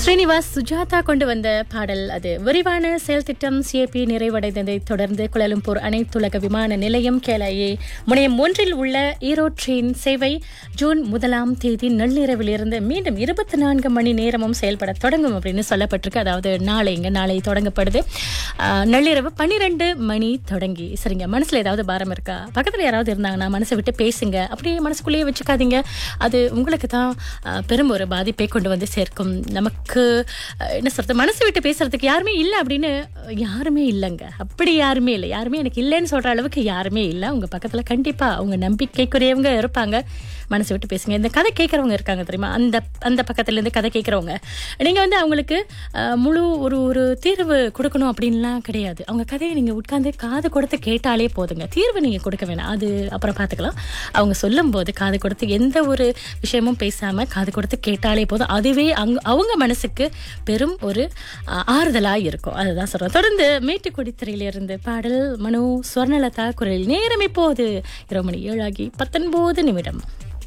ஸ்ரீனிவாஸ் சுஜாதா கொண்டு வந்த பாடல் அது விரிவான செயல் திட்டம் சிஏபி நிறைவடைந்ததை தொடர்ந்து குலாலம்பூர் அனைத்துலக விமான நிலையம் கேலாயே முனையம் ஒன்றில் உள்ள ஈரோட் ட்ரெயின் சேவை ஜூன் முதலாம் தேதி நள்ளிரவிலிருந்து மீண்டும் இருபத்தி நான்கு மணி நேரமும் செயல்பட தொடங்கும் அப்படின்னு சொல்லப்பட்டிருக்கு அதாவது நாளைங்க நாளை தொடங்கப்படுது ஆஹ், நள்ளிரவு பன்னிரெண்டு மணி தொடங்கி சரிங்க மனசுல ஏதாவது பாரம் இருக்கா பக்கத்துல யாராவது இருந்தாங்கன்னா மனசை விட்டு பேசுங்க அப்படியே மனசுக்குள்ளேயே வச்சுக்காதீங்க அது உங்களுக்கு தான் ஆஹ், பெரும் ஒரு பாதிப்பை கொண்டு வந்து சேர்க்கும் நமக்கு ஆஹ், என்ன சொல்றது மனசு விட்டு பேசுறதுக்கு யாருமே இல்லை அப்படின்னு ஆஹ், யாருமே இல்லைங்க அப்படி யாருமே இல்லை யாருமே எனக்கு இல்லைன்னு சொல்ற அளவுக்கு யாருமே இல்லை உங்க பக்கத்துல கண்டிப்பா அவங்க நம்பிக்கைக்குரியவங்க இருப்பாங்க மனசு விட்டு பேசுங்க இந்த கதை கேட்கறவங்க இருக்காங்க தெரியுமா அந்த அந்த பக்கத்துல இருந்து கதை கேட்கறவங்க நீங்க வந்து அவங்களுக்கு ஆஹ், முழு ஒரு ஒரு தீர்வு கொடுக்கணும் அப்படின்லாம் கிடையாது அவங்க கதையை நீங்க உட்கார்ந்து காது கொடுத்து கேட்டாலே போதுங்க தீர்வு நீங்க கொடுக்க வேணாம் அது அப்புறம் பார்த்துக்கலாம் அவங்க சொல்லும்போது காது கொடுத்து எந்த ஒரு விஷயமும் பேசாம காது கொடுத்து கேட்டாலே போதும் அதுவே அங்க அவங்க மனசுக்கு பெரும் ஒரு ஆஹ், ஆறுதலா இருக்கும் அதுதான் சொல்றோம் தொடர்ந்து மேட்டுக்குடி திரையிலிருந்து பாடல் மனு ஸ்வர்ணலதா குரல் நேரம் இப்போது இரவு மணி ஏழாகி பத்தொன்பது நிமிடம்